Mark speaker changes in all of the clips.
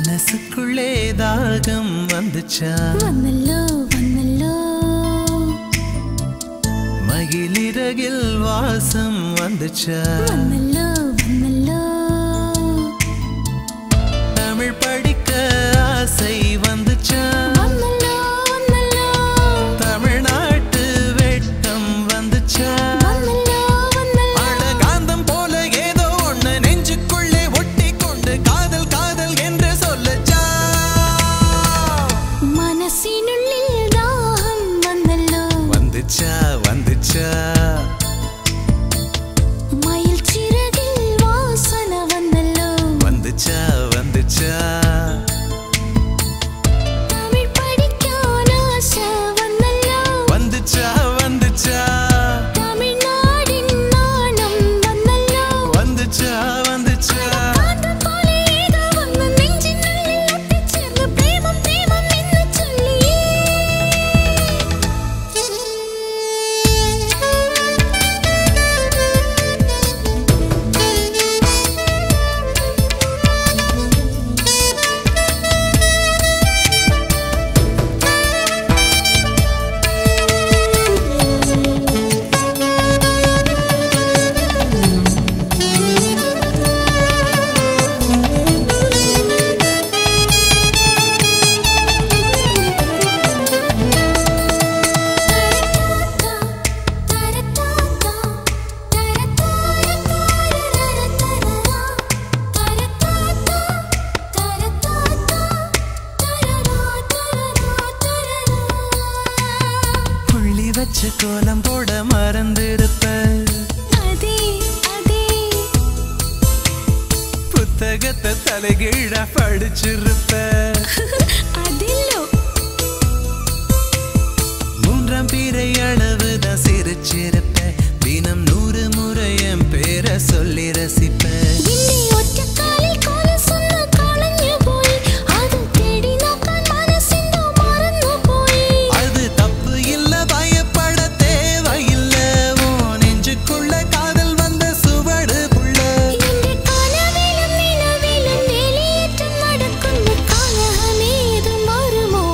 Speaker 1: മനസ്സുക്കുള്ളേ ദാഹം വന്നുച്ചാ
Speaker 2: വന്നല്ലോ വന്നല്ലോ
Speaker 1: മകിലിരകിൽ വാസം വന്നുച്ചാ
Speaker 2: വന്നല്ലോ വന്നല്ലോ
Speaker 1: തമിഴ് പഠിക്ക ആസை வந்துச்சா
Speaker 2: വന്നല്ലോ വന്നല്ലോ
Speaker 1: தமிழ்நாட்டு வெட்டம் வந்துச்சா
Speaker 2: വന്നല്ലോ വന്നല്ലോ
Speaker 1: அழகாந்தம் போல ஏதோ ஒண்ணு நெஞ்சுக்குள்ளே ஒட்டி கொண்டு காதல் காதல் என்று சொல்லச்சா
Speaker 2: മനസ്സിനുള്ളിൽ ദാഹം വന്നല്ലോ
Speaker 1: வந்துச்சா வந்துச்சா
Speaker 2: മയിൽ ചിറകിൽ വാസന വന്നല്ലോ
Speaker 1: வந்துச்சா வந்துச்சா
Speaker 2: തമിഴ് പഠിക്കാൻ ആശ വന്നല്ലോ
Speaker 1: வந்துச்சா வந்துச்சா
Speaker 2: തമിഴ്നാടിൻ നാണം വന്നല്ലോ
Speaker 1: வந்துச்சா வந்துச்சா
Speaker 2: കാന്തം പോലെ ഏതോ ഒന്ന് നെഞ്ചിനുള്ളിൽ ഒട്ടിച്ചേർന്ന് പ്രേമം പ്രേമം എന്ന് ചൊല്ലി
Speaker 1: புள்ளி வச்ச கோலம் போட மறந்திருப்ப
Speaker 2: அதே அதே
Speaker 1: புத்தகத்தை தலைகீழ படிச்சிருப்ப
Speaker 2: அதில்லோ
Speaker 1: மூன்றாம் பிறை அளவுதான் சிரிச்சிருப்ப தினம் நூறு முறை என் பேரை சொல்லி ரசிப்ப
Speaker 2: നിന്നെ ഒറ്റക്കാലിൽ കോലം സ്വന്ന കളഞ്ഞു പോയി അത് തേടി നോക്കാൻ മനസ്സെന്തോ മറന്നുപോയി
Speaker 1: அது தப்பு இல்ல பயப்பட தேவையில்ல ஓ நெஞ்சுக்குள்ள காதல் வந்த சுவடு புள்ள
Speaker 2: എന്റെ കനവിലും നിലവിലും വേലിയേറ്റം നടക്കുന്ന കാലമേതും മാറുമോ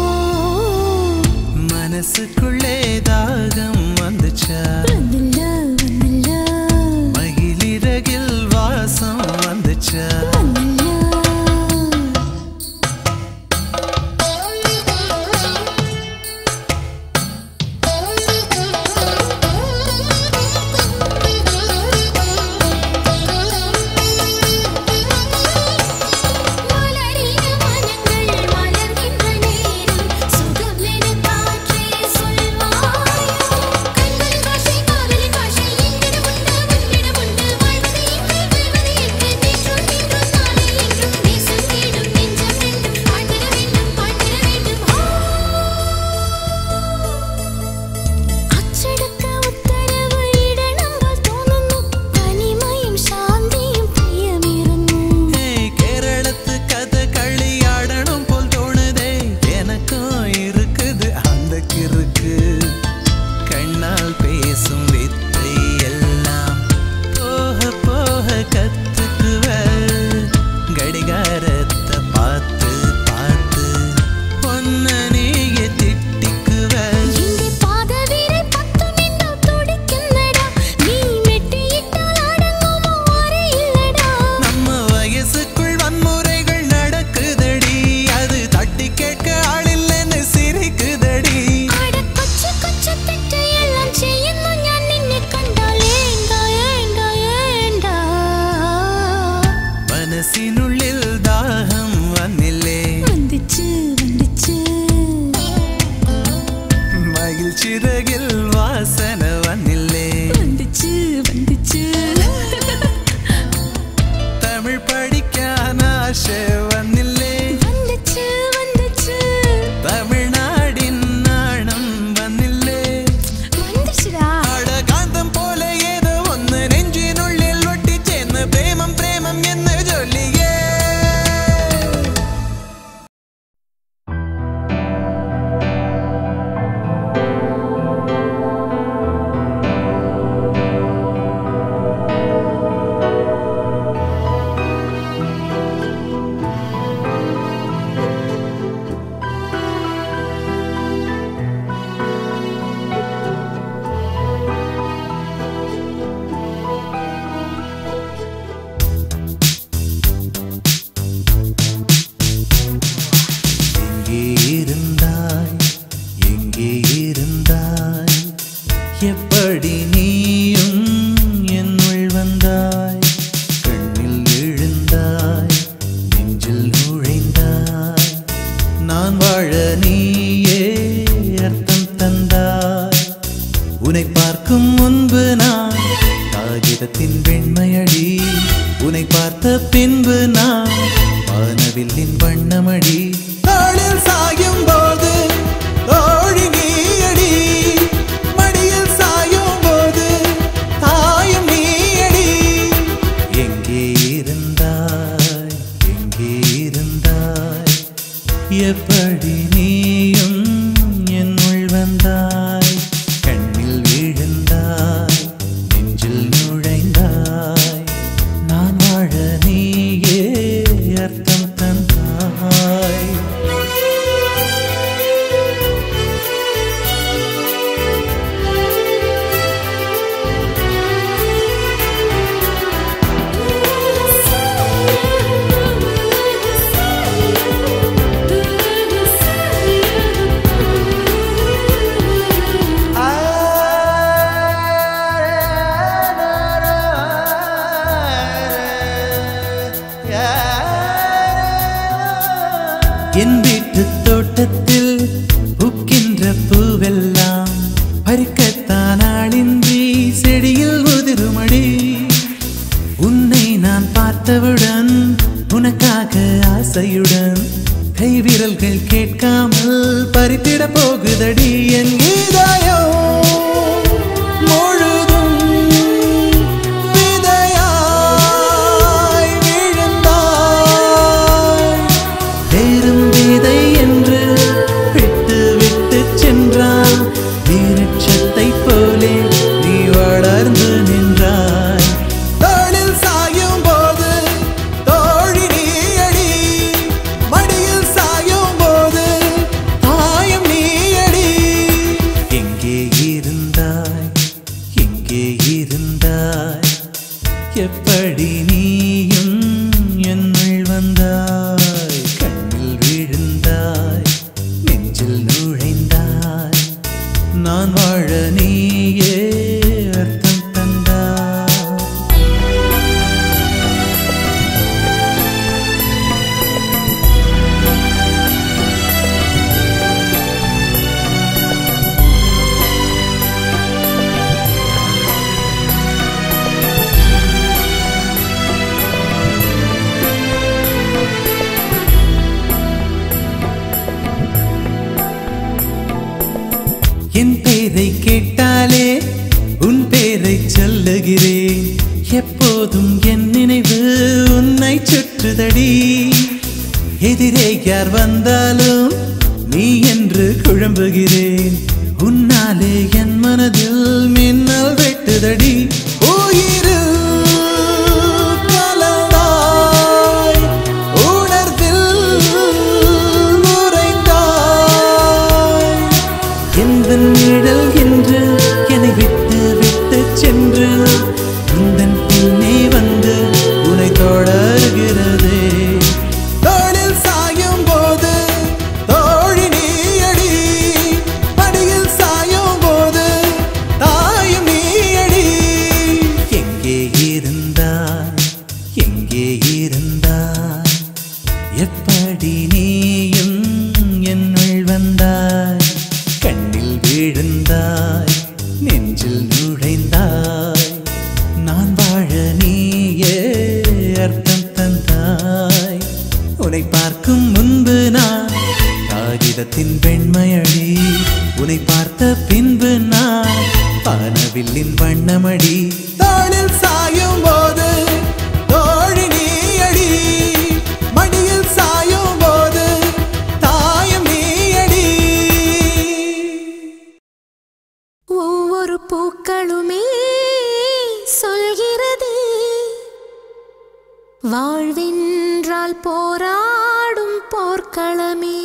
Speaker 1: மனசுக்குள்ளே தாகம் வந்துச்சா
Speaker 2: വന്നില്ല വന്നില്ല
Speaker 1: மகிழிறகில் வாசம் வந்துச்சா
Speaker 2: വന്നില്ല மலரின மனங்கள் மலர்கின்ற நேரம் சுகம் என காற்றே சொல்வாயோ கண்களின் பாஷை காதலின் பாஷை என்னிடம் உண்டு உன்னிடம் உண்டு வாழ்வது எங்கே வெல்வது எங்கே நேற்றும் இன்றும் நாளை என்றும் நேசம் தேடும் நெஞ்சம் ரெண்டும் வாழ்ந்திட வேண்டும் வாழ்ந்திட வேண்டும் ஓ അച്ചടക്ക ഉത്തരവ് ഇടണമ്പോൾ തോന്നുന്നു തനിമയും ശാന്തിയും പ്രിയമേറുന്നു
Speaker 1: ஏய், கேரளத்து கதை களியாடணும் போல் தோணுதே எனக்கும் இருக்குது அந்த கிறுக்கு கண்ணால் பேசும் வித்தை எல்லாம் போக போக கத்துக்குவ கடிகாரத்தை பார்த்து பார்த்து பொன்ன நீயே திட்டிக்குவ
Speaker 2: എന്റെ പാദവിരൽ പത്തു നിന്നോ തുടിക്കുന്നടാ നീ മെട്ടിയിട്ടാൽ അടങ്ങുമോ അറിയില്ലടാ
Speaker 1: நம்ம வயசுக்குள் வன்முறைகள் நடக்குதடி அது தட்டி கேட்க ஆளில்லைன்னு சிரிக்குதடி
Speaker 2: അട കൊച്ചു കൊച്ചു തെറ്റെല്ലാം ചെയ്യുന്നു ഞാൻ നിന്നെ കണ്ടാൽ ഏണ്ട ഏണ്ട ഏണ്ട
Speaker 1: മനസ്സിനുള്ളിൽ ദാഹം വന്നില്ലേ
Speaker 2: വന്നിച്ച് വന്നിച്ച്
Speaker 1: മയിൽ ചിറകിൽ വാസന വന്നില്ലേ
Speaker 2: വന്നിച്ച് വന്നിച്ച്
Speaker 1: തമിഴ് പഠിക്കാൻ ആശ വന്നില്ലേ
Speaker 2: വന്നിച്ച് വന്നിച്ച്
Speaker 1: തമിഴ്നാടിൻ നാണം വന്നില്ലേ
Speaker 2: വന്നിച്ചിടാ
Speaker 1: അടകാന്തം പോലെ ഏതോ ഒന്ന് നെഞ്ചിനുള്ളിൽ ഒട്ടിച്ചേർന്ന് പ്രേമം പ്രേമം എന്ന് ചൊല്ലിയേ
Speaker 2: ആ
Speaker 1: நான் வானவில்லின் வண்ணமடி தாளில் சாயும் போது தோழி நீயடி மடியில் சாயும் போது தாயும் நீயடி எங்கே இருந்தாய் எங்கே இருந்தாய் எப்படி நீயும் என்னுள் வந்தாய் கண்ணில் விழுந்தாய் நெஞ்சில் நுழைந்தாய் நான் வாழ நீயே அர்த்தம் தந்தாய் என் வீட்டு தோட்டத்தில் பூக்கின்ற பூவெல்லாம் பறிக்கத்தான் ஆளின்றி செடியில் உதிருமடி உன்னை நான் பார்த்தவுடன் உனக்காக ஆசையுடன் கைவிரல்கள் கேட்காமல் பறித்திட போகுதடி என் கீதாயம் முழுதும் விதையாய் விழுந்தாய் வேறும் விதை என்று விட்டு விட்டு சென்றான் வீரட்சத்தை போலே நீ வளர்ந்து நின்றாய் தோளில் சாயும் போது தோழி நீயடி மடியில் சாயும் போது தாயும் நீயடி எங்கே இருந்தாய் எங்கே இருந்தாய் எப்படி நீயும் என்னுள் வந்தாய் கண்ணில் விழுந்தாய் நெஞ்சில் நுழைந்தாய் நான் வாழ நீயே அர்த்தம் தந்தாய் என் பேரை கேட்டாலே உன் பேரை சொல்லுகிறேன் எப்போதும் என் நினைவு உன்னை சுற்றுதடி எதிரே யார் வந்தாலும் நீ என்று குழம்புகிறேன் உன்னாலே என் மனதில் மின்னல் வெட்டுதடி உயிரில் கலந்தாய் உணர்வில் உறைந்தாய் எந்த நிழல் என்று என்னை விட்டு விட்டு சென்று உந்தன் பின்னே வந்து உனை தொடர்கிறதே தோளில் சாயும் போது தோழி நீயடி மடியில் சாயும் போது தாயும் நீயடி எங்கே இருந்தாய் எங்கே இருந்தாய் எப்படி நீயும் என்னுள் வந்தாய் கண்ணில் விழுந்தாய் நெஞ்சில் நுழைந்தாய் நான் வாழ நீயே அர்த்தம் தந்தாய் உன்னை பார்க்கும் முன்பு நான் காகிதத்தின் வெண்மையடி உன்னை பார்த்த பின்பு நான் பானவில்லின் வண்ணமடி தாளில் சாயும் போது தோழி நீயடி மடியில் சாயும் போது தாயம் நீயடி
Speaker 2: ஒவ்வொரு பூக்களுமே சொல்கிறது வாழ்வென்றால் போராடும் போர்க்களமே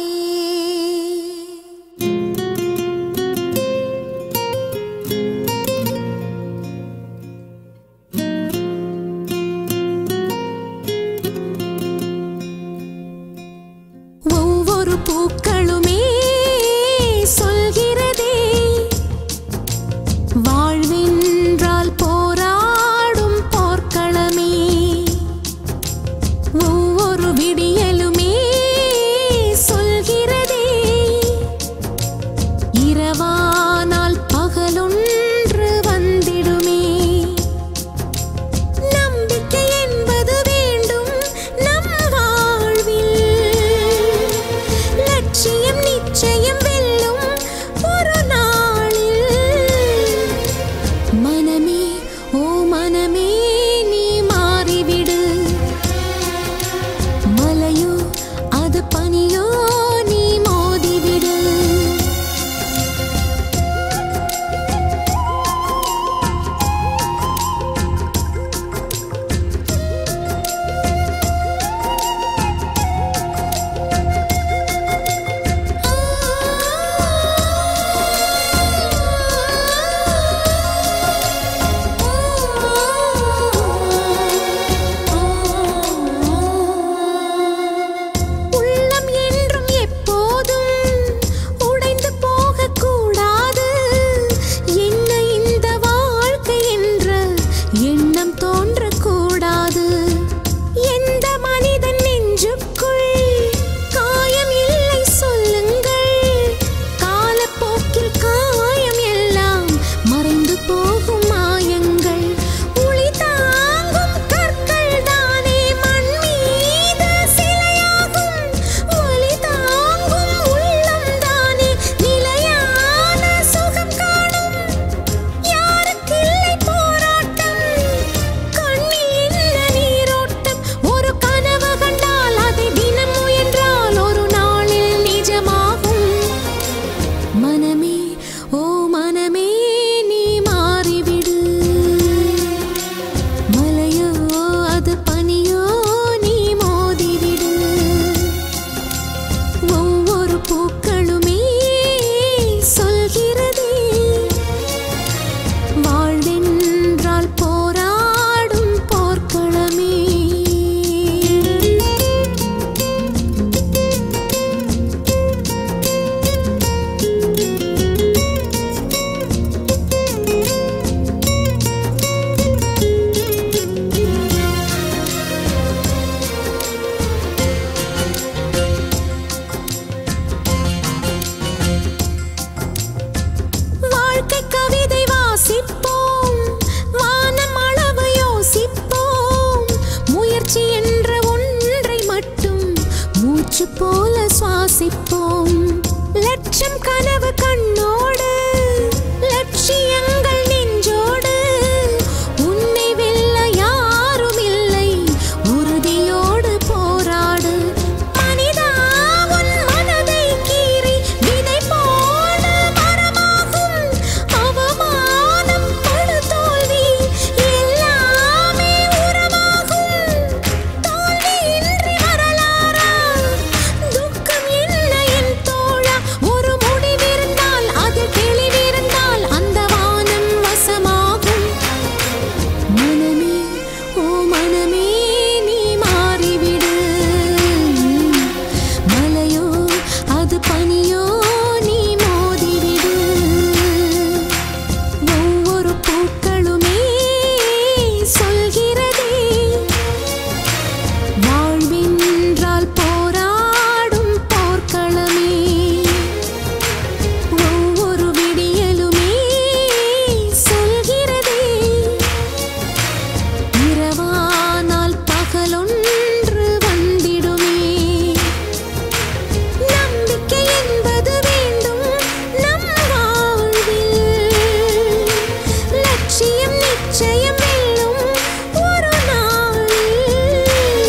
Speaker 2: ஒவ்வொரு பூக்களுமே சொல்கிறதே வாழ்வென்றால் போராடும் போர்க்களமே ஒவ்வொரு விடியலுமே சொல்கிறதே இரவானால் பகலொன்று வந்திடுமே நம்பிக்கை என்பது வேண்டும் சுவாசிப்போம் லட்சம் கனவு கண்ணோடு லட்சியங்கள் நெஞ்சோடு உன்னை வெல்ல யாரும் இல்லை உறுதியோடு போராடு மனிதா உன் மனதை கீறி விதை போல மரமாகும் அவமானம் படு தோல்வி எல்லாமே உரமாகும் தோல்வியின்றி வரலாறா துக்கம் என்ன என் தோழா ஒரு முடிவிருந்தால் அது தெளிவிருந்தால் அந்த வானம் வசமாகும் மனமே ஓ மனமே நீ மாறிவிடு மலையோ அது பனியோ நீ மோதிவிடு ஒவ்வொரு பூக்களுமே சொல்கிறதே வாழ்வென்றால் போராடும் போர்க்களமே ஒவ்வொரு விடியலுமே சொல்கிறதே இரவானால் பகலொன்று வந்திடுமே நம்பிக்கை என்பது வேண்டும் நம் வாழ்வில் லட்சியம் நிச்சயம் வெல்லும் ஒரு நாளில்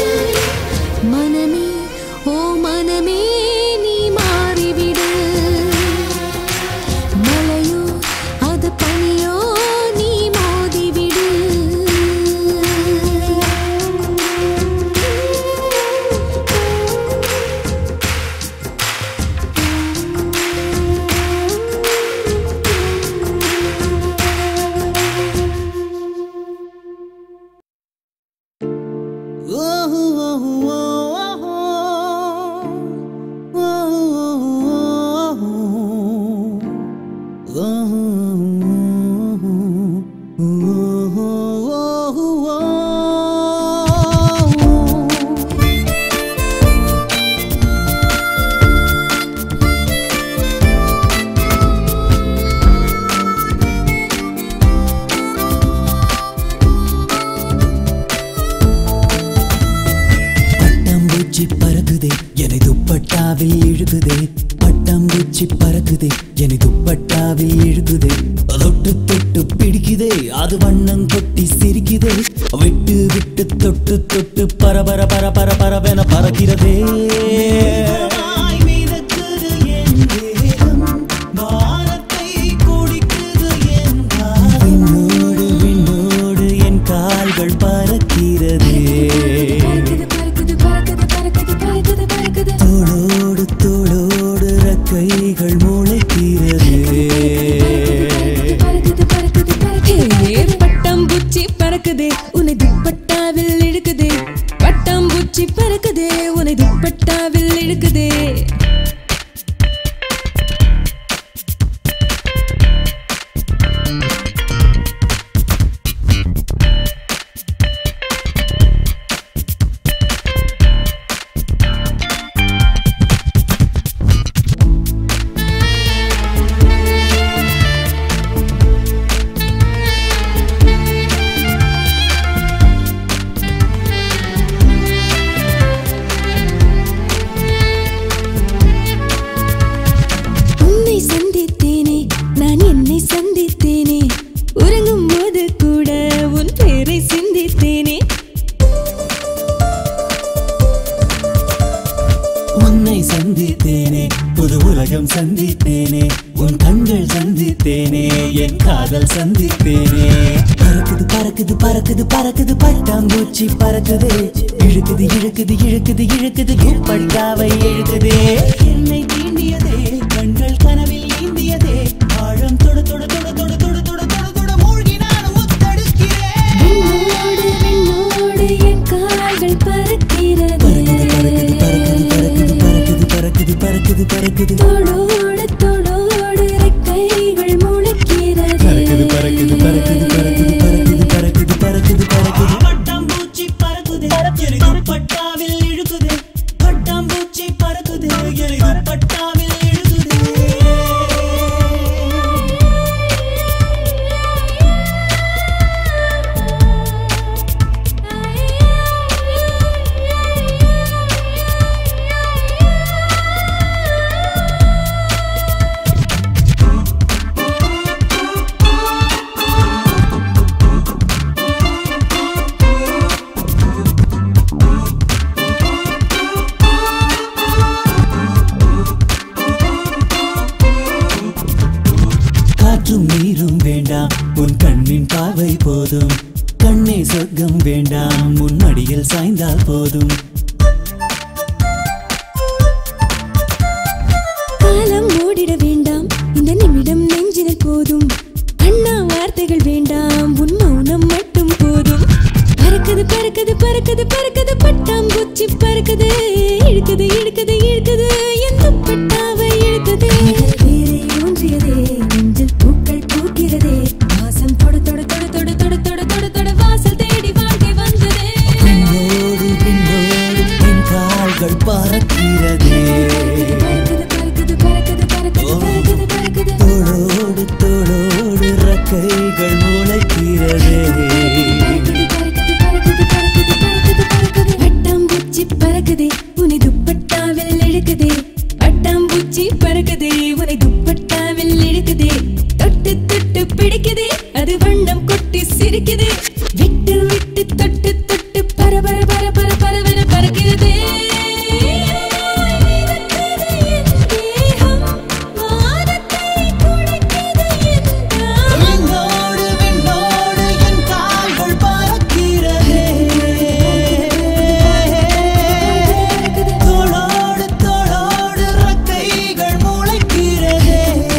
Speaker 2: மனமே ஓ மனமே நீ மாறிவிடு மலையோ அது பனியோ நீ மோதிவிடு
Speaker 3: பட்டாம்பூச்சி பறக்குதே என்னை துப்பட்டாவில் இழுகுதே பட்டாம்பூச்சி பறக்குதே என்னை துப்பட்டாவில் இழுகுதே தொட்டு தொட்டு பிடிக்குதே அது வண்ணம் கொட்டி சிரிக்குதே விட்டு விட்டு தொட்டு தொட்டு பரபர பர பர பரவென பறக்கிறதே விண்ணோடு விண்ணோடு என் கால்கள் பறக்கிறதே தோளோடு தோளோடு ரக்கைகள் முளைக்கிறதே
Speaker 4: ஹே, பட்டாம்பூச்சி பறக்குதே உன்னை துப்பட்டாவில் இழுக்குதே பட்டாம்பூச்சி பறக்குதே உன்னை துப்பட்டாவில் இழுக்குதே உன்னை சந்தித்தேனே நான் என்னை சந்தித்தேனே உறங்கும் போது கூட உன் பேரை சிந்தித்தேனே
Speaker 3: உன்னை சந்தித்தேனே புது உலகம் சந்தித்தேனே உன் கண்கள் சந்தித்தேனே என் காதல் சந்தித்தேனே பறக்குது பறக்குது பறக்குது பறக்குது பட்டாம்பூச்சி பறக்குது இழுக்குது இழுக்குது இழுக்குது இழுக்குது பட்டாவை இழுக்குதே என்னை தீண்டியதே கண்கள் கனவில் நீந்தியதே ஆழம் தொட தொட தொட தொட தொட தொட தொட தொட மூழ்கி நான் முத்தெடுக்கிறேன்
Speaker 4: விண்ணோடு விண்ணோடு என் கால்கள் பறக்கிறது
Speaker 3: பறக்குது பறக்குது பறக்குது பறக்குது பறக்குது பறக்குது பறக்குது
Speaker 4: தோளோடு தோளோடு ரெக்கைகள் முளைக்கிறது
Speaker 3: பறக்குது பறக்குது பறக்குது பறக்குது பறக்குது பறக்குது பறக்குது பறக்குது பட்டாம்பூச்சி பறக்குது எனக்கு பட்டாவில் இழுக்குது பட்டாம்பூச்சி பறக்குது எனக்கு போதும் கண்ணே சொர்க்கம் வேண்டாம் முன்மடியில் சாய்ந்தால் போதும்
Speaker 4: காலம் ஓடிட வேண்டாம் இந்த நிமிடம் நெஞ்சினில் போதும் அண்ணா வார்த்தைகள் வேண்டாம் உன் மௌனம் மட்டும் போதும் பறக்குது பறக்குது பறக்குது பறக்குது பட்டாம்பூச்சி பறக்குது இழுக்குது இழுக்குது இழுக்குது எந்த பட்டாவை இழுக்குது வேரை ஊன்றியதே நெஞ்சில் பூக்கள் பூக்கிறதே வாசம் தொட தொட தொட தொட தொட தொட தொட தொட வாசல் தேடி வாழ்க்கை வந்ததே
Speaker 3: பின்னோடு பின்னோடு என் கால்கள் பறக்கிறதே
Speaker 4: பறக்குது பறக்குது பறக்குது பறக்குது பறக்குது பறக்குது
Speaker 3: தோளோடு தோளோடு ரக்கைகள் முளைக்கிறதே
Speaker 4: பறக்குது பறக்குது பறக்குது பறக்குது பறக்குது பறக்குது பட்டாம்பூச்சி பறக்குதே உனை துப்பட்டாவில் இழுக்குதே பட்டாம்பூச்சி பறக்குதே உனை துப்பட்டாவில் இழுக்குதே தொட்டு தொட்டு பிடிக்குதே அது வண்ணம் கொட்டி சிரிக்குதே விட்டு விட்டு தொட்டு தொட்டு பர பர பர பர பரவென பறக்கிறதே மிதக்குது என் தேகம், வானத்தை துடைக்குது என் தாகம்.
Speaker 3: விண்ணோடு விண்ணோடு என் கால்கள் பறக்கிறதே தோளோடு தோளோடு ரக்கைகள் முளைக்கிறதே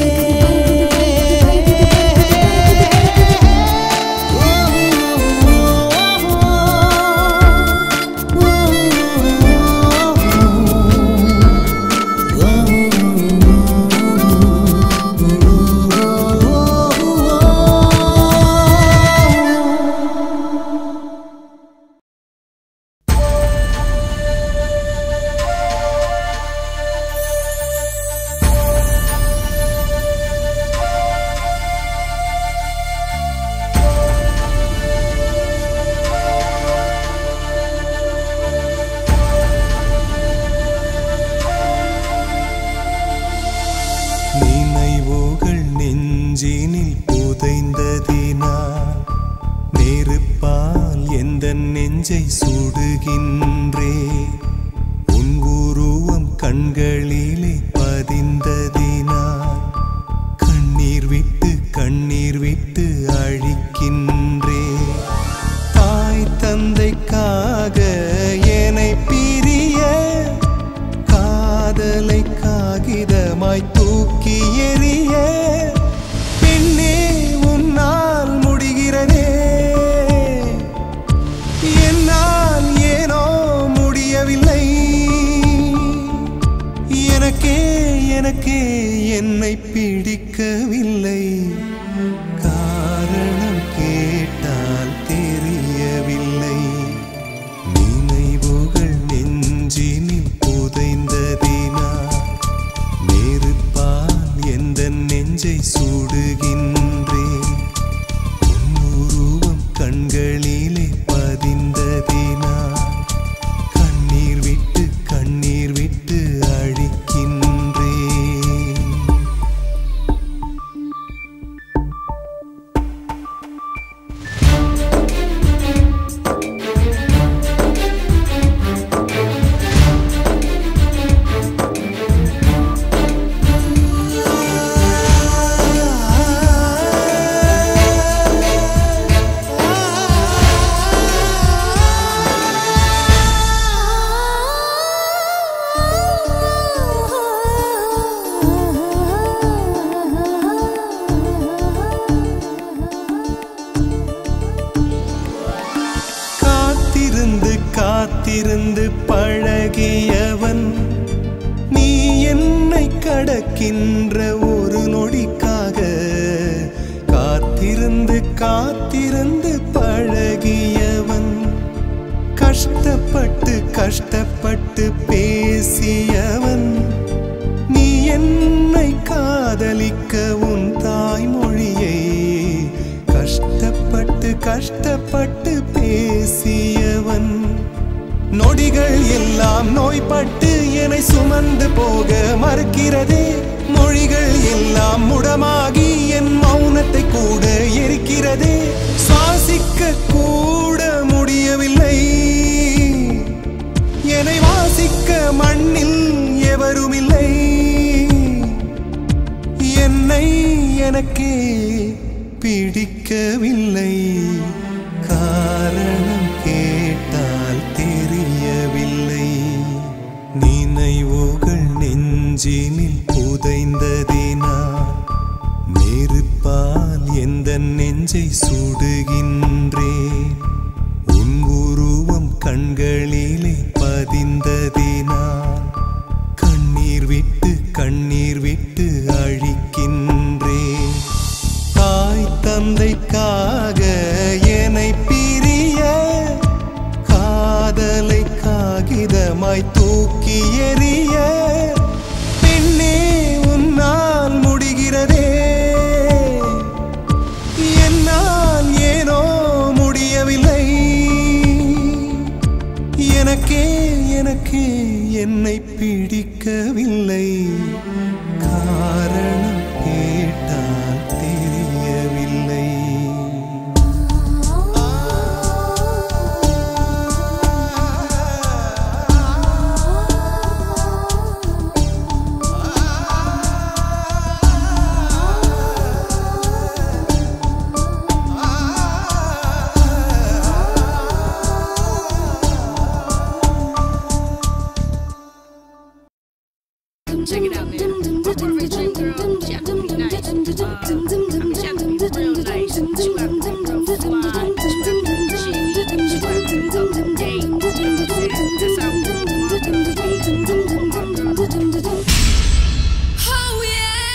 Speaker 1: நினைவுகள் நெஞ்சினில் புதைந்ததினால் நெருப்பால் எந்த நெஞ்சை சுடுகின்றே உன் உருவம் கண்களிலே பதிந்ததினால் கண்ணீர் விட்டு கண்ணீர் விட்டு அழிக்கின்றே தாய் தந்தைக்காக என்னை பிரிய காதலை காகிதமாய் தூக்கி எறிய பெண்ணே உன்னால் முடிகிறதே என்னால் ஏனோ முடியவில்லை எனக்கே எனக்கே என்னை பிடிக்கவில்லை காரணம் கேட்டால் தெரியவில்லை நினைவுகள் நெஞ்சினில் புதைந்ததினால் நெருப்பால் எந்த நெஞ்சை சூடுகின்றேன் உன் உருவம் கண்களிலே பதிந்ததினால் கண்ணீர் விட்டு கண்ணீர் விட்டு அழிக்கின்றேன் காத்திருந்து காத்திருந்து பழகியவன் நீ என்னை கடக்கின்ற ஒரு நொடிக்காக காத்திருந்து காத்திருந்து பழகியவன் கஷ்டப்பட்டு கஷ்டப்பட்டு பேசியவன் நீ என்னை காதலிக்க உன் தாய்மொழியை கஷ்டப்பட்டு கஷ்டப்பட்டு பேசியவன் நொடிகள் எல்லாம் நோய்பட்டு என்னை சுமந்து போக மறுக்கிறதே மொழிகள் எல்லாம் முடமாகி என் மௌனத்தை கூட எரிக்கிறதே சுவாசிக்க கூட முடியவில்லை என்னை வாசிக்க மண்ணில் எவருமில்லை என்னை எனக்கே பிடிக்கவில்லை காரணம் கேட்டால் தெரியவில்லை நினைவுகள் நெஞ்சினில் புதைந்ததினால் நெருப்பால் எந்த நெஞ்சை சுடுகின்றேன் உன் உருவம் கண்களிலே பதிந்ததினால் கண்ணீர் விட்டு கண்ணீர் விட்டு அழிக்கின்றேன் தாய் தந்தைக்காக என்னை பிரிய காதலை காகிதமாய் தூக்கி எறிய பெண்ணே உன்னால் முடிகிறதே என்னால் ஏனோ முடியவில்லை எனக்கே எனக்கே என்னை பிடிக்கவில்லை காரணம் கேட்டால் தெரியவில்லை
Speaker 2: Check it out, man. My boyfriend dream girl, she have to be nice. Uh, I mean, she have to be real nice. She gotta be real fly. She gotta be cheap. She gotta be up to date. You know what I'm saying? That's how we do my girl. Oh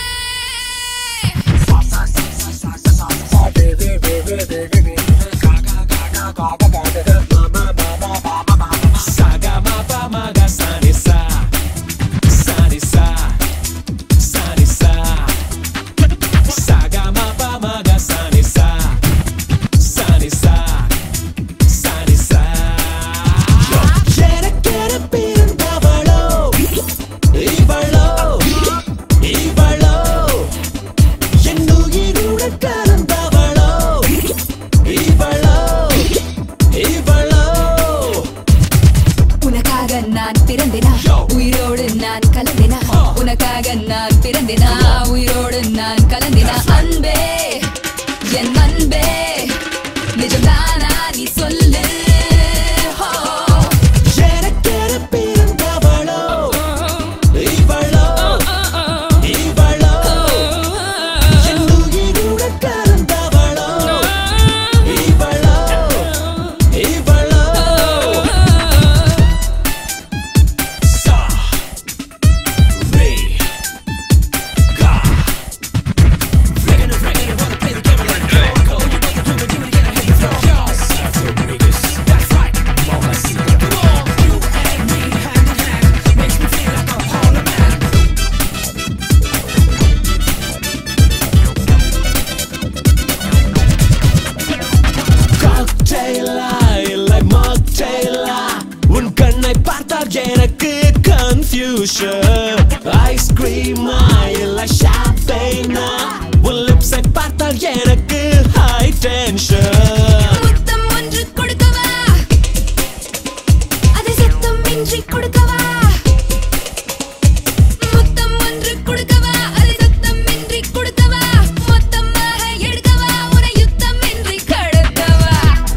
Speaker 2: yeah.
Speaker 5: உனக்காக நான் பிறந்தினா உயிரோடு நான் கலந்தினா உனக்காக நான் பிறந்தினா உயிரோடு நான் கலந்தினா அன்பே என் அன்பே நிஜம்தானா நீ சொல்லு ஹோ.
Speaker 3: உன் கண்ணை பார்த்தால் எனக்கு கன்ஃபியூஷன் ஐஸ்கிரீமா இல்ல ஷாம்பெயினா உன் லிப்ஸை பார்த்தால் எனக்கு ஹை டென்ஷன்
Speaker 5: முத்தம் ஒன்று கொடுக்கவா அதை சத்தமின்றி கொடுக்கவா முத்தம் ஒன்று கொடுக்கவா அதை சத்தமின்றி கொடுக்கவா மொத்தமாக எடுக்கவா உன யுத்தம் இன்றி கடத்தவா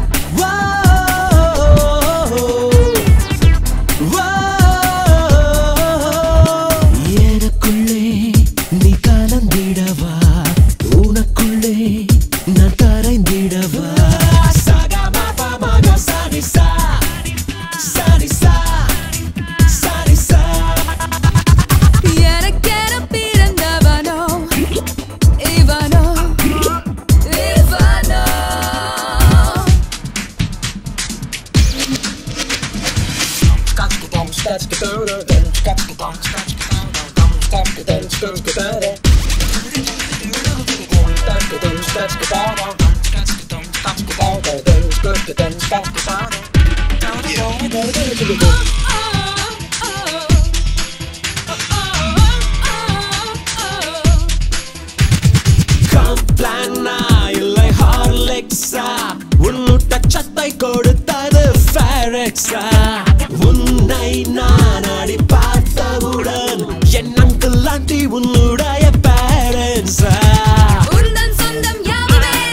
Speaker 3: எனக்குள்ளே நீ கலந்திடவா உனக்குள்ளே நான் கரைந்திடவா
Speaker 5: எனக்கென பிறந்தவனோ இவனோ இவனோ
Speaker 3: கம்ப்ளானா இல்லை ஹார்லிக்ஸா உன்னுட்ட சத்தை கொடுத்தது ஃபேரெக்ஸா உன்னை நான் அடி பார்த்தவுடன் என் அங்கிள் ஆண்டி உன்னுடைய பேரண்ட்ஸா
Speaker 5: உந்தன் சொந்தம் யாவுமே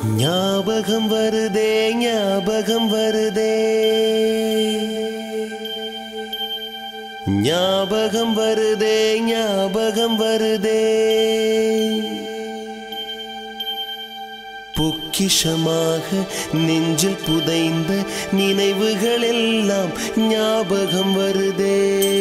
Speaker 6: ஞாபகம் வருதே ஞாபகம் வருதே ஞாபகம் வருதே ஞாபகம் வருதே பொக்கிஷமாக நெஞ்சில் புதைந்த நினைவுகள் எல்லாம் ஞாபகம் வருதே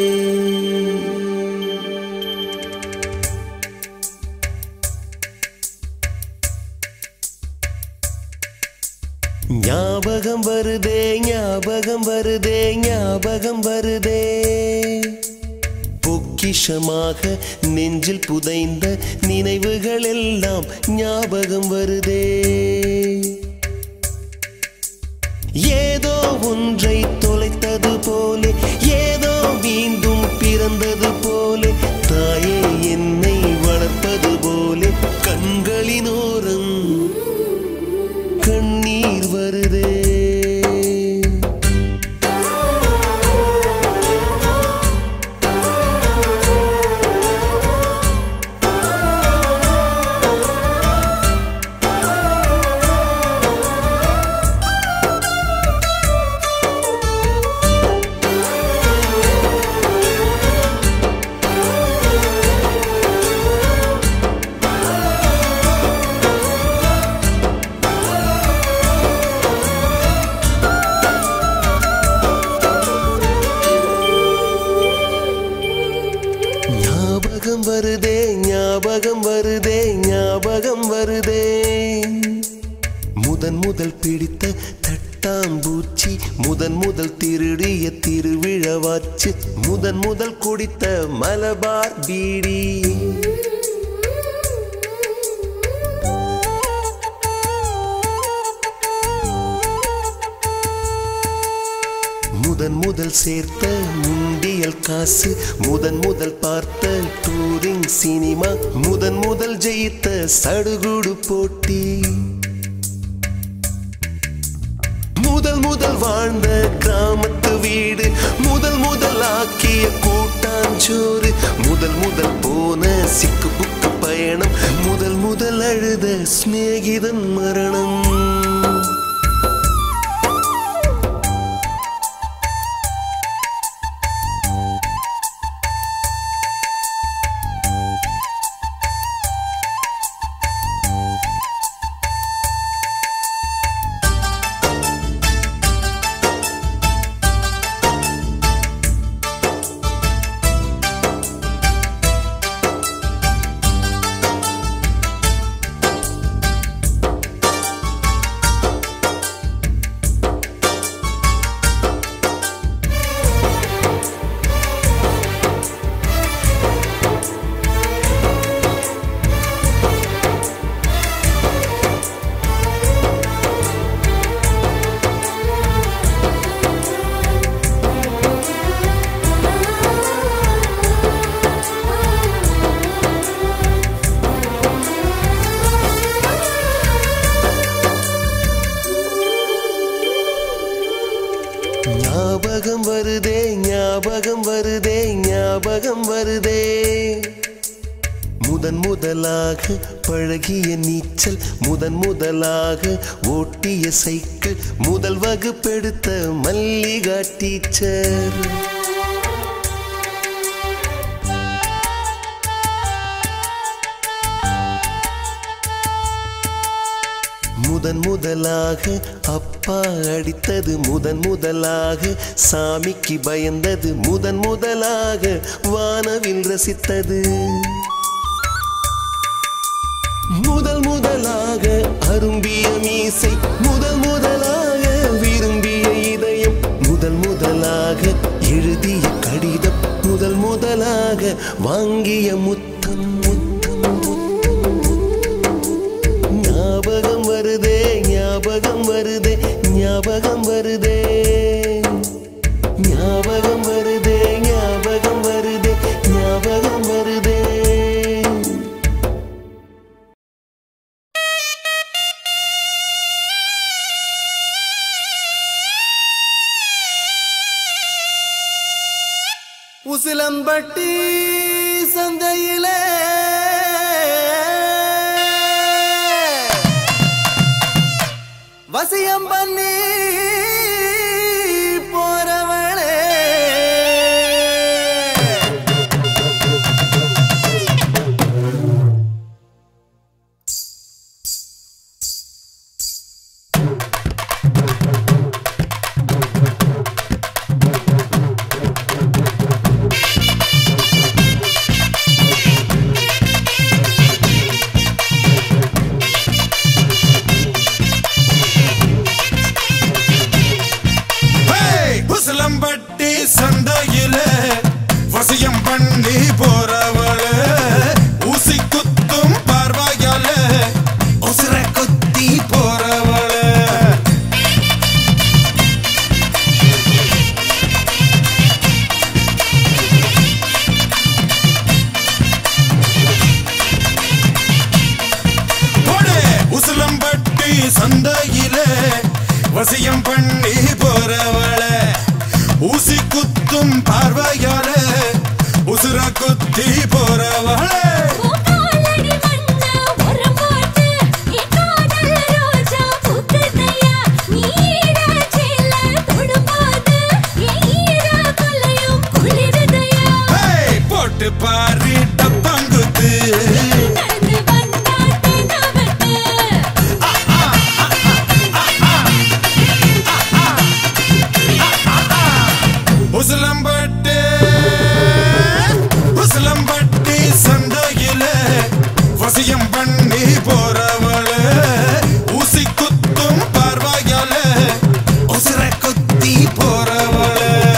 Speaker 6: ஞாபகம் வருதே ஞாபகம் வருதே ஞாபகம் வருதே பொக்கிஷமாக நெஞ்சில் புதைந்த நினைவுகள் எல்லாம் ஞாபகம் வருதே ஏதோ ஒன்றை தொலைத்தது போலே ஏதோ மீண்டும் பிறந்தது போலே தாயே என்னை வளர்ப்பது போலே கண்களினோரம் கண்ணீர் வருதே ஞாபகம் வருதே ஞாபகம் வருதே ஞாபகம் வருதே முதன் முதல் பிடித்த தட்டாம்பூச்சி முதன் முதல் திருடிய திருவிழவாச்சு முதன் முதல் குடித்த மலபார் பீடி முதன் முதல் சேர்த்த முண்டியல் காசு முதன் முதல் பார்த்த டூரிங் சினிமா முதன் முதல் ஜெயித்த சடுகுடு போட்டி முதல் முதல் வாழ்ந்த கிராமத்து வீடு முதல் முதல் ஆக்கிய கூட்டாஞ்சோறு முதல் முதல் போன சிக்கு புக்கு பயணம் முதல் முதல் அழுத சிநேகிதன் மரணம் ஞாபகம் வருதே ஞாபகம் வருதே ஞாபகம் வருதே முதன் முதலாக பழகிய நீச்சல் முதன் முதலாக ஓட்டிய சைக்கிள் முதல் வகுப்பெடுத்த மல்லிகா டீச்சர் முதன் முதலாக அப்பா அடித்தது முதன் முதலாக சாமிக்கு பயந்தது முதன் முதலாக வானவில் ரசித்தது முதல் முதலாக அரும்பிய மீசை முதல் முதலாக விரும்பிய இதயம் முதல் முதலாக எழுதிய கடிதம் முதல் முதலாக வாங்கிய முத்தம் முத்தம் முத்தம் ஞாபகம் வருதே ஞாபகம் வருதே ஞாபகம் வருதே ஞாபகம் வருதே ஞாபகம் வருதே ஞாபகம் வருதே
Speaker 1: உசிலம்பட்டி சந்தையிலே
Speaker 7: வசியம் பண்ணி போறவள ஊசி குத்தும் பார்வையால உசுர குத்தி போறவள
Speaker 2: காலடி மண்ண உரம் போட்டு என் காதல் ரோஜா பூக்குதையா நீராச்சில தொடும்போது என் ஈர கொல்லையும் குளிருதையா
Speaker 7: ஹேய், போட்டு பாரு டப்பாங்குத்து
Speaker 2: நடந்து வந்தா தென்னவட்டு
Speaker 7: உசிலம்பட்டு உசிலம்பட்டி சந்தையில வசியம் பண்ணி போறவள ஊசி குத்தும் பார்வையால உசுர குத்தி போறவள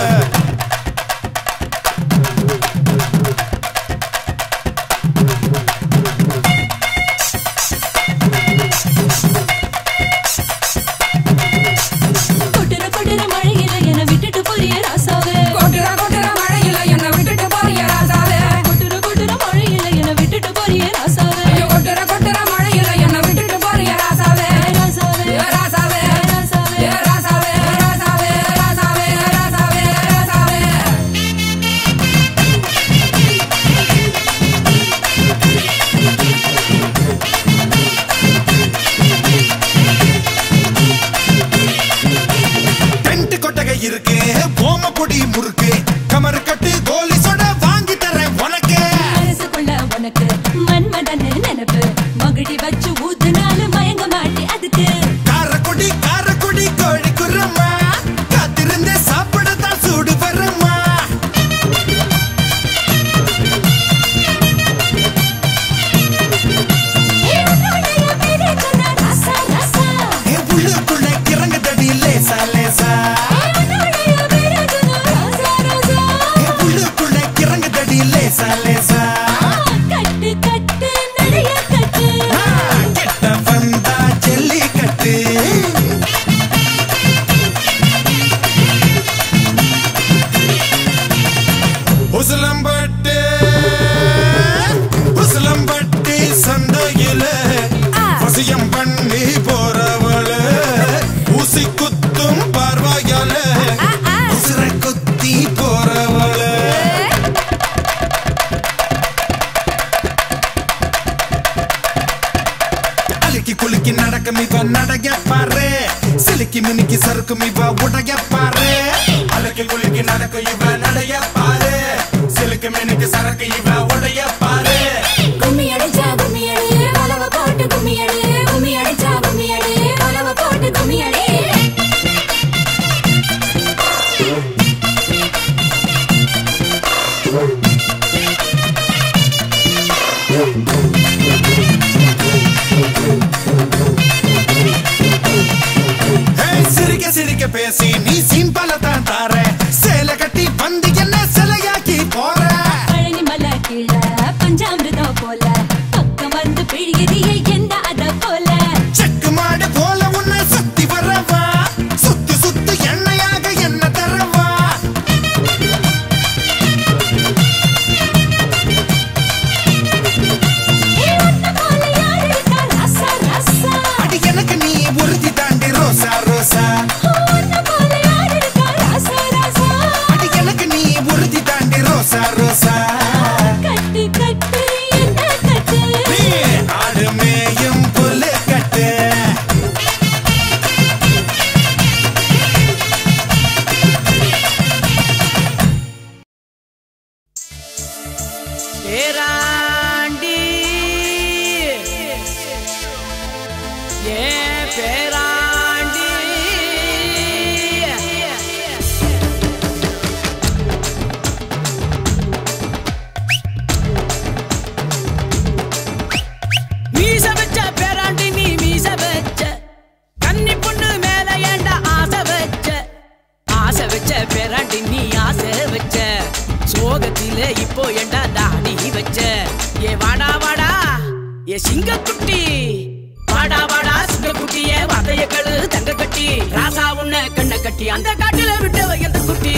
Speaker 2: கொட்டுற கொட்டுற மழையில என விட்டுட்டு போறிய ராசாவே
Speaker 5: கொட்டுற கொட்டுற மழையில என்ன விட்டுட்டு போறிய ராசாவே
Speaker 2: கொட்டுற கொட்டுற மழையில என விட்டுட்டு போறிய ராசாவே
Speaker 5: ஐயோ, கொட்டுற கொட்டுற மழையில என்ன விட்டுட்டு போறிய ராசாவே
Speaker 2: ராசாவே
Speaker 5: ஏ ராசாவே
Speaker 2: ராசாவே
Speaker 5: ஏ ராசாவே ராசாவே ராசாவே ராசாவே ராசாவே
Speaker 7: டென்ட் கொட்டகை இருக்கு ஓம பொடி முறுக்கு கமரு கட்டு கோலி சொட வாங்கி தரேன் உனக்கு
Speaker 2: மனசுக்குள்ள உனக்கு மன்மதன் நினைப்பு மகிழி வச்சு ஊத்துனாலு மயங்க மாட்டி அதுக்கு
Speaker 7: காரக்குடி காரக்குடி கோழி குரம்மா காத்திருந்தே சாப்பிடத்தான் சூடு வரம்மா
Speaker 2: ஏ உன்னுடைய பேரை சொன்னா ராசா ராசா
Speaker 7: என் உள்ளுக்குள்ள கிறங்க தடி லேசா லேசா
Speaker 2: ஏ உன்னுடைய பேரை சொன்னா ராசா ராசா
Speaker 7: என் உள்ளுக்குள்ள கிறங்க தடி லேசா லேசா
Speaker 2: கட்டு கட்டு நடைய கட்டு
Speaker 7: ஆ, கிட்ட வந்தா ஜல்லிக்கட்டு உசிலம்பட்டு உசிலம்பட்டி சந்தையில வசியம் பண்ணி போறவள ஊசி குத்தும் பார்வையால உசுர குத்தி போறவள அழுக்கி குலுக்கி நடக்கும் இவ நடைய பாரு சிலுக்கி மினுக்கி சறுக்கும் இவ உடைய பாரு அழுக்கி குலுக்கி நடக்கும் இவ நடைய பாரு சிலுக்கு மினுக்கி சறுக்கு இவ உடைய பாரு
Speaker 2: கும்மி அடிச்சா கும்மி அடி வலவ போட்டு கும்மி அடி கும்மி அடிச்சா கும்மி அடி வலவ போட்டு கும்மி அடி
Speaker 7: ஏய், சிரிக்க சிரிக்க பேசி நீ சிம்பல தான் தார சேலை கட்டி வந்து என்ன சிலையாக்கி போற
Speaker 2: பழனி மலை கீழ பஞ்சாமிர்தம் போல பக்கம் வந்து பிழியறிய என்ன அத போல
Speaker 7: செக்கு மாடு போல உன்னை சுத்தி வரவா சுத்தி சுத்தி எண்ணெயாக என்ன தரவா
Speaker 2: ஏ உன்ன போல யார் இருக்கா ராசா ராசா
Speaker 7: அடி எனக்கு நீ உறுதி தாண்டி ரோசா ரோசா
Speaker 2: உன்ன போல யார் இருக்கா ராசா ராசா
Speaker 7: அடி எனக்கு நீ உறுதி தாண்டி ரோசா ரோசா
Speaker 2: கட்டு கட்டு என்ன கட்டு
Speaker 7: நீ ஆடு மேயும் புல்லு கட்டு
Speaker 8: பேராண்டி ஏ பேராண்டி மீச வச்ச பேராண்டி நீ மீச வச்ச கன்னி பொண்ணு மேல ஏண்டா ஆசை வச்ச ஆசை வச்ச பேராண்டி நீ ஆசை வச்ச சோகத்தில இப்போ ஏண்டா தாடி வச்ச ஏ வாடா வாடா ஏ சிங்கக்குட்டி வாடா வாடா சிங்கக்குட்டியே வாதைய கழு தங்க கட்டி ராசா உன்ன கண்ண கட்டி அந்த காட்டுல விட்டவ எந்த குட்டி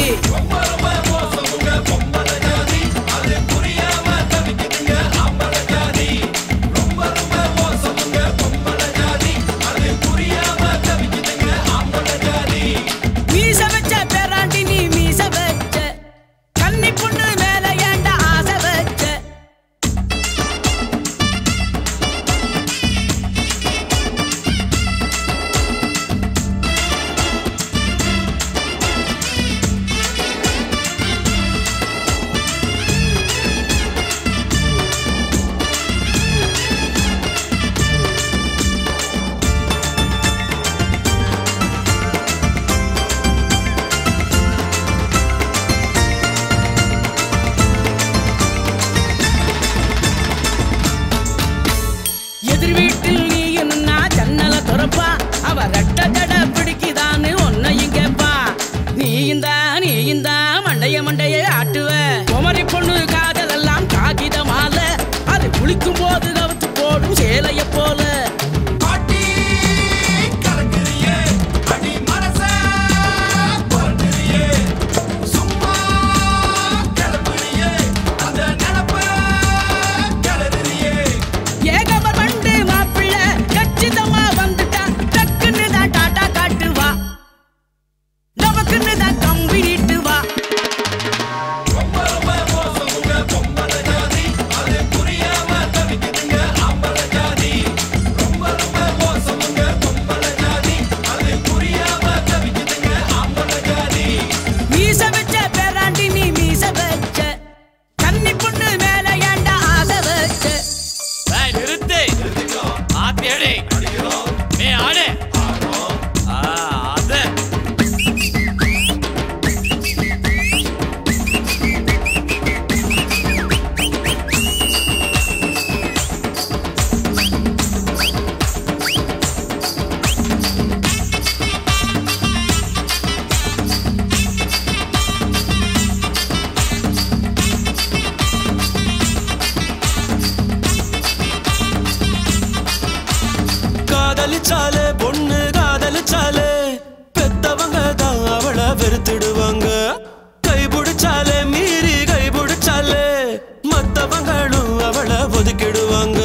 Speaker 9: பிடிச்சாலே பொண்ணு காதலிச்சாலே பெத்தவங்க தான் அவளை வெறுத்துடுவாங்க கை பிடிச்சாலே மீறி கை பிடிச்சாலே மத்தவங்களும் அவளை ஒதுக்கிடுவாங்க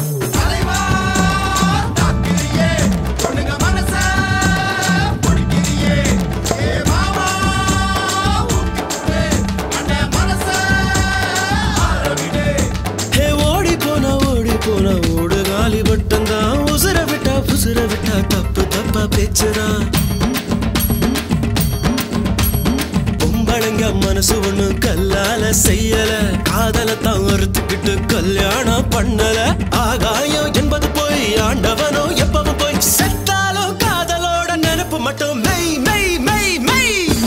Speaker 9: ஹே ஓடி போனா ஓடி போனா ஓடு காலி பட்டம் தான் உசுர விட்டா உசுர விட்டா தப்பு தப்பா பேச்சுதான் பொம்பளைங்க மனசு ஒண்ணு கல்லால செய்யல காதல தான் அறுத்துக்கிட்டு கல்யாணம் பண்ணல ஆகாயம் என்பது போய் ஆண்டவனோ எப்பவும் போய் செத்தாலும் காதலோட நினைப்பு மட்டும் மெய் மெய் மெய் மெய்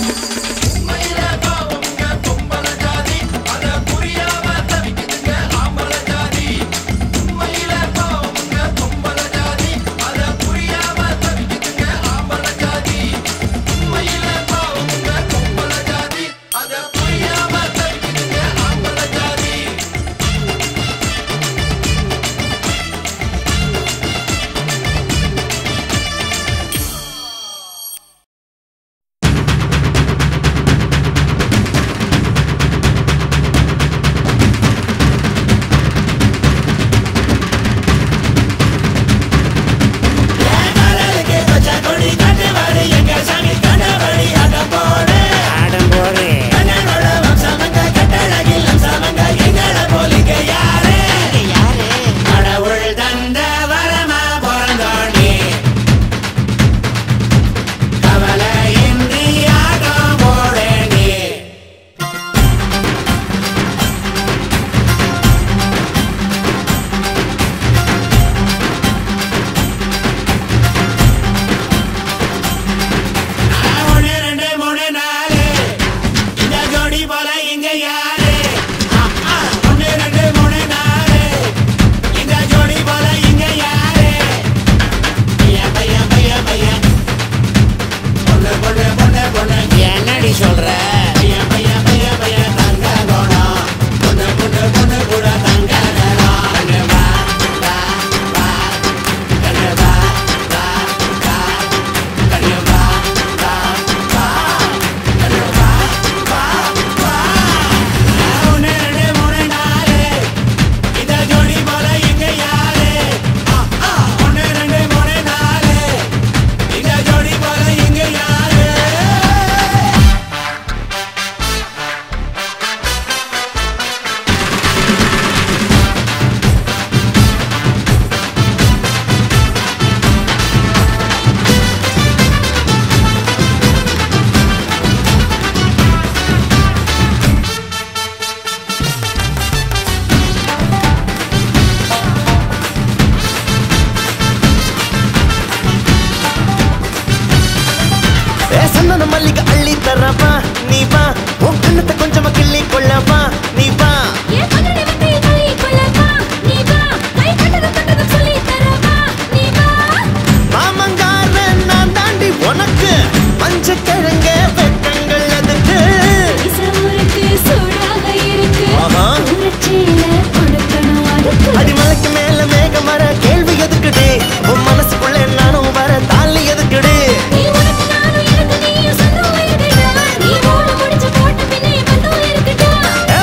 Speaker 10: என்னடி சொல்ற
Speaker 11: சந்தன மல்லிகை அள்ளி தரவா நீ வா உன் கண்ணத்தை கொஞ்சமா கிள்ளி கொள்ளவா நீ வா
Speaker 2: என் கண்ணனை விட்டு தள்ளி கொள்ளவா நீ வா கை கட்டது கட்டது சொல்லி தரவா நீ வா
Speaker 11: மாமங்கார நான் தாண்டி உனக்கு பஞ்ச கிழங்க வெட்டங்கள் அதுக்கு
Speaker 2: இசமுருக்கு சூடாக இருக்கு
Speaker 11: ஆஹா.
Speaker 2: உணர்ச்சியில கொடுக்கணும் அதுக்கு
Speaker 11: அடிமலைக்கு மேல மேகம் வர கேள்வி எதுக்குடி உன் மனசுக்குள்ள நானும் வர தாலி எதுக்குடி
Speaker 2: நீ உனக்கு நானும் எனக்கு நீயும் சொந்தம் இருக்குடா நீ ஓட முடிச்சு போட்ட பின்னே பந்தம் இருக்குடா
Speaker 11: ஏ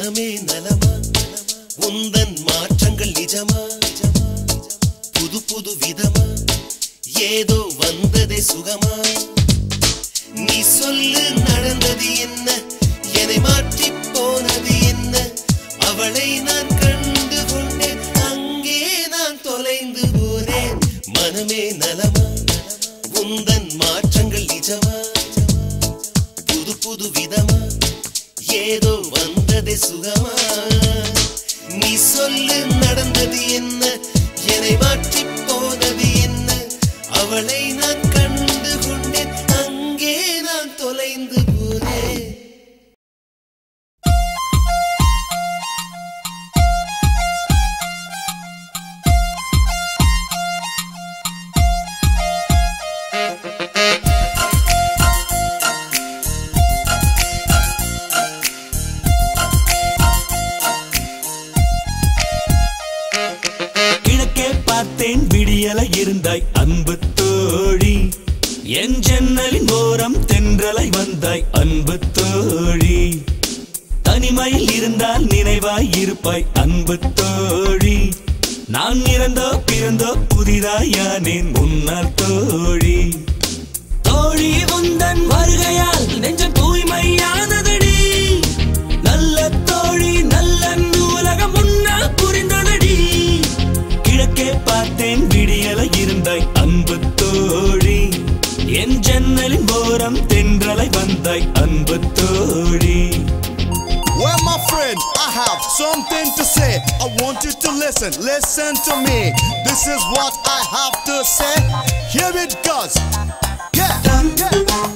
Speaker 6: மனமே நலமா உந்தன் மாற்றங்கள் நிஜமா புது புது விதமா ஏதோ வந்ததே சுகமா நீ சொல்லு நடந்தது என்ன என்னை மாற்றி போனது என்ன அவளை நான் கண்டு கொண்டேன் அங்கே நான் தொலைந்து போனேன் மனமே நலமா உந்தன் மாற்றங்கள் நிஜமா புது புது விதமா ஏதோ வந்ததே சுகமா நீ சொல்லு நடந்தது என்ன என்னை மாற்றி போனது என்ன அவளை நான் கண்டு கொண்டேன் அங்கே நான் தொலைந்து போனேன்
Speaker 3: கிழக்கே பார்த்தேன் விடியல இருந்தாய் அன்பு தோழி என் ஜன்னலின் ஓரம் தென்றலை வந்தாய் அன்பு தோழி தனிமையில் இருந்தால் நினைவாய் இருப்பாய் அன்பு தோழி நான் இறந்தோ பிறந்தோ புதிதாய் யானேன் முன்னால் தோழி தோழி உந்தன் வருகையால் நெஞ்சம் தூய்மையானதடி நல்ல தோழி நல்ல உலகம் முன்னால் புரிந்ததடி கிழக்கே பார்த்தேன் விடியல இருந்தாய் அன்பு தோழி என் ஜன்னலின் ஓரம் தென்றலை வந்தாய் அன்பு தோழி
Speaker 10: Well, my friend, I have something to say. I want you to listen. Listen to me. This is what I have to say. Here it goes. Yeah.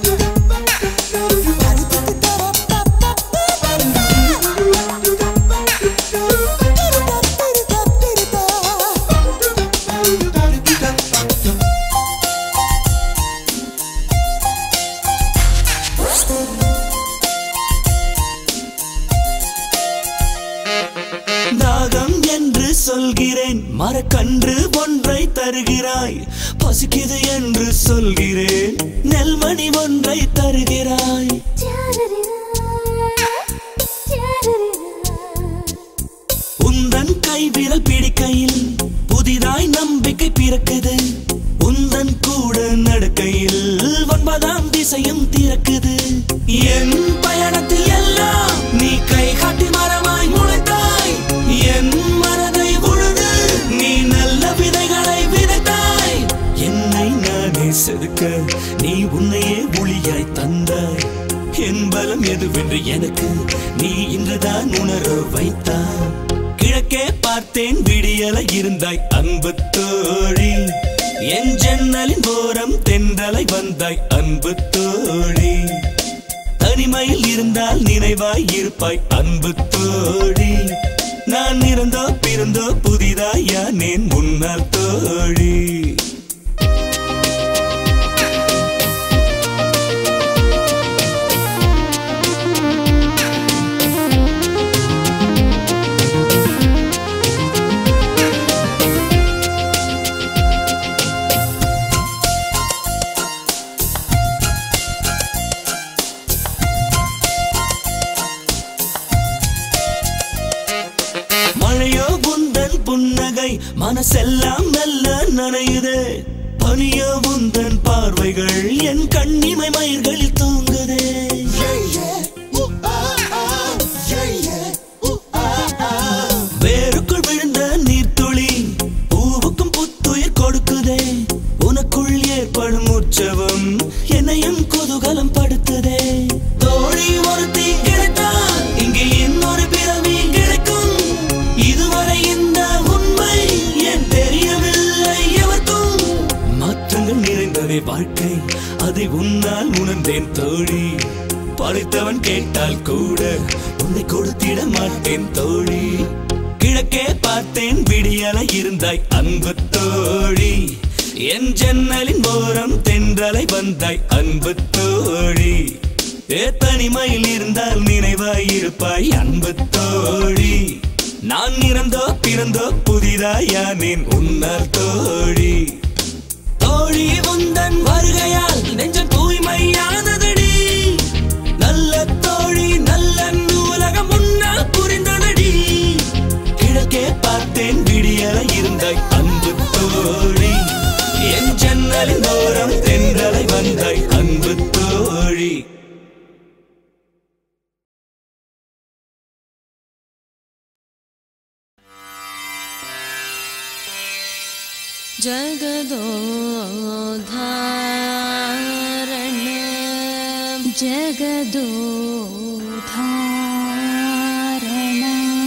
Speaker 3: தாகம் என்று சொல்கிறேன் மரக்கன்று ஒன்றை தருகிறாய் பசிக்குது என்று சொல்கிறேன் நெல்மணி ஒன்றை தருகிறாய் உந்தன் கைவிரல் பிடிக்கையில் புதிதாய் நம்பிக்கை பிறக்குது உந்தன் கூட நடக்கையில் ஒன்பதாம் திசையும் திறக்குது என் பயணத்தில் எல்லாம் நீ கை காட்டி மரமாய் முளைத்தாய் என் மனதை உழுது நீ நல்ல விதைகளை விதைத்தாய் என்னை நானே செதுக்க நீ உன்னையே ஒளியாய் தந்தாய் என் பலம் எதுவென்று எனக்கு நீ இன்றுதான் உணர வைத்தாய் கிழக்கே பார்த்தேன் விடியல இருந்தாய் அன்பு தோழி என் ஜன்னலின் ஓரம் தென்றலை வந்தாய் அன்பு தோழி தனிமையில் இருந்தால் நினைவாய் இருப்பாய் அன்பு தோழி நான் இறந்தோ பிறந்தோ புதிதாய் யானேன் முன்னால் தோழி மழையோ உந்தன் புன்னகை மனசெல்லாம் நல்ல நனையுதே பனியோ உந்தன் பார்வைகள் என் கண்ணிமை மயிர்களில் தூங்குதே வேருக்குள் விழுந்த நீர்த்துளி பூவுக்கும் புத்துயிர் கொடுக்குதே உனக்குள் ஏற்படும் உற்சவம் என்னையும் குதூகலம் படுத்துதே தோழி ஒருத்தி கிடைத்தால் இங்கே இன்னொரு பிறவி கிடைக்கும் இதுவரை இந்த உண்மை ஏன் தெரியவில்லை எவர்க்கும் மாற்றங்கள் நிறைந்ததே வாழ்க்கை அதை உன்னால் உணர்ந்தேன் தோழி படைத்தவன் கேட்டால் கூட உன்னை கொடுத்திட மாட்டேன் தோழி கிழக்கே பார்த்தேன் விடியல இருந்தாய் அன்பு தோழி என் ஜன்னலின் ஓரம் தென்றலை வந்தாய் அன்பு தோழி ஏ தனிமையில் இருந்தால் நினைவாய் இருப்பாய் அன்பு தோழி நான் இறந்தோ பிறந்தோ புதிதாய் யானேன் உன்னால் தோழி தோழி உந்தன் வருகையால் நெஞ்சம் தூய்மையானதடி நல்ல தோழி நல்ல உலகம் முன்னால் புரிந்த தோழி என் ஜன்னலின் ஓரம் தென்றலை வந்தாய் அன்பு தோழி
Speaker 4: जगदोधारण जगदोधारण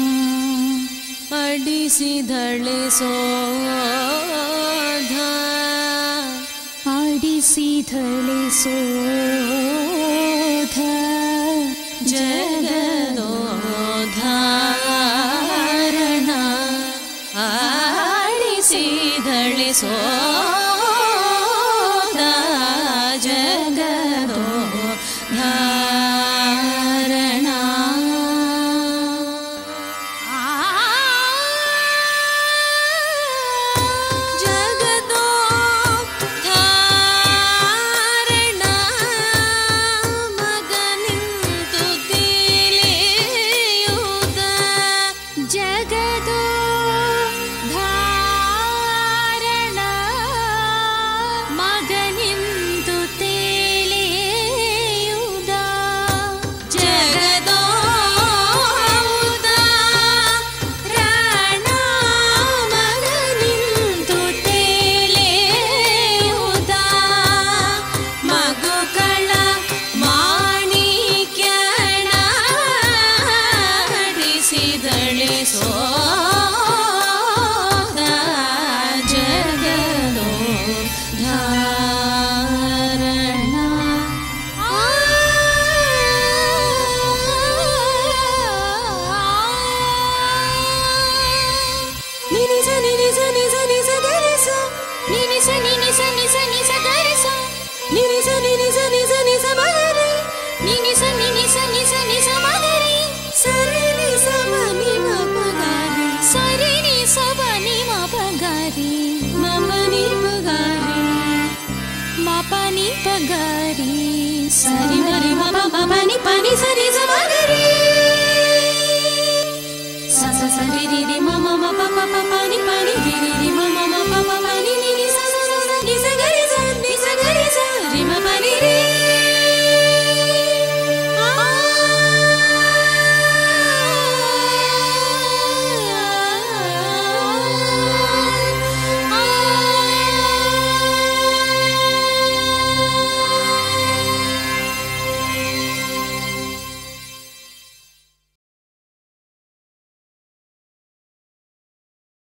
Speaker 4: अडिसिधळे शोध अडिसिधळे शोध जगदोधारण आडिसिधळे शोध जगदो धारणा जगदो धारणा ಮಗನಿಂತು ತಿಳಿಯುವುದ ಜಗದೋ ಧಾರಣ ಮಗನಿಂತು ತಿಳಿಯುವುದ ಜಗದೋ ರಾಣ ಮಗನಿಂತು ತಿಳಿಯುವುದ ಮಗುಗಳ ಮಾಣಿಕ್ಯಣ ಡಿಸಿದಳೆ ಸೋದ ಜಗದೋ ಧಾರಣ ನಿನಿಸ ನಿನಿಸ ನಿಸ ನಿಸ ಗರಿಸ ನಿನಿಸ ನಿನಿಸ ನಿಸ ನಿಸ ಗರಿಸ ನಿನಿಸ ನಿನಿಸ ನಿಸ ನಿಸ ಮಗರಿ ನಿನಿಸ ನಿನಿಸ ನಿಸ ನಿಸ ಮಗರಿ ಸರಿ ನಿಸ ಮನಿ ಮಪಗಾರಿ ಸರಿ ನಿಸ ಮನಿ ಮಪಗಾರಿ ಮಮನಿ ಪಗಾರಿ ಮಪನಿ ಪಗಾರಿ ಸರಿ ಮರಿ ಮಪ ಮಪನಿ ಪನಿ ಸರಿ ಸಮಗರಿ ಸ ಸ ಸರಿ ರಿ ರಿ ಮ ಮ ಮ ಪ ಪ ಪ ಪ ನಿ ಪ ನಿ